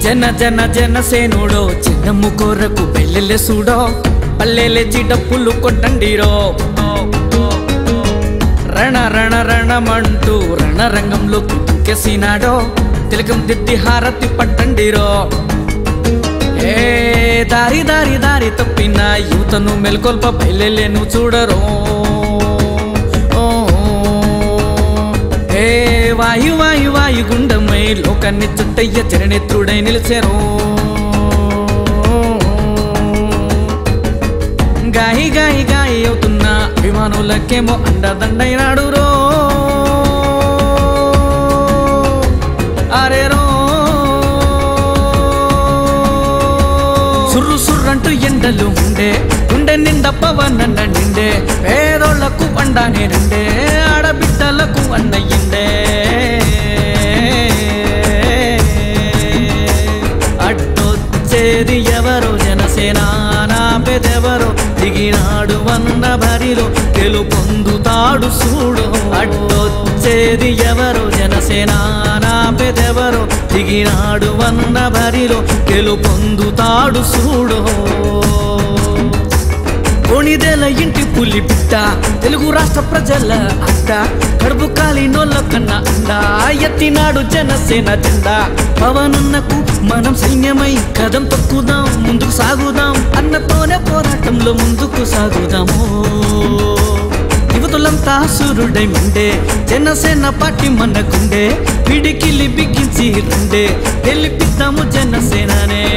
జన జన జనసేనుడో చిన్నమ్ము కోరకు పెళ్ళెళ్ళే చూడో పల్లెలేచి డప్పులు కొట్టండిరో రణ రణ రణమంటూ రణరంగంలోకి దూకేసినాడో తిలకం దిద్ది హారతి పట్టండిరో ఏ దారి దారి దారి తప్పిన యువతను మెల్కొల్ప బయలును చూడరు ఏ వాయు వాయు వాయు గుండమై లోకాన్ని చుట్టయ్య చరణిత్రుడై నిలిచారు గాయి గాయి గాయి అవుతున్న అభిమానులకేమో అండదండైనాడు రో అరే రో సుర్రు సుర్రంటూ ఎండలు ఉండే గుండె నిండా పవనన్న నిండే పేదోళ్లకు అండానే నిండే ఆడబిడ్డలకు అన్నయ్యండే అడ్డొచ్చేది ఎవరు జనసేన నాపెదెవరో దిగినాడు వన్న భరిలో గెలుపొందుతాడు చూడు అడ్డొచ్చేది ఎవరు జనసేన నాపెదెవరో దిగినాడు వన్న భరిలో గెలుపొందుతాడు చూడు కొనిదెల ఇంటి పులి బిడ్డ తెలుగు రాష్ట్ర ప్రజల అడ్డ కడుపు కాలినోళ్ళ కన్నా అండ ఎత్తినాడు జనసేన జెండా పవనున్నకు మనం సైన్యమై కదం తొక్కుదాం ముందుకు సాగుదాం అన్నతోనే పోరాటంలో ముందుకు సాగుదాము యువతులంతా సూర్యుడై ముండే జనసేన పార్టీ మనకుండే పిడికిలి బిగించి రండే గెలిపిద్దాము జనసేననే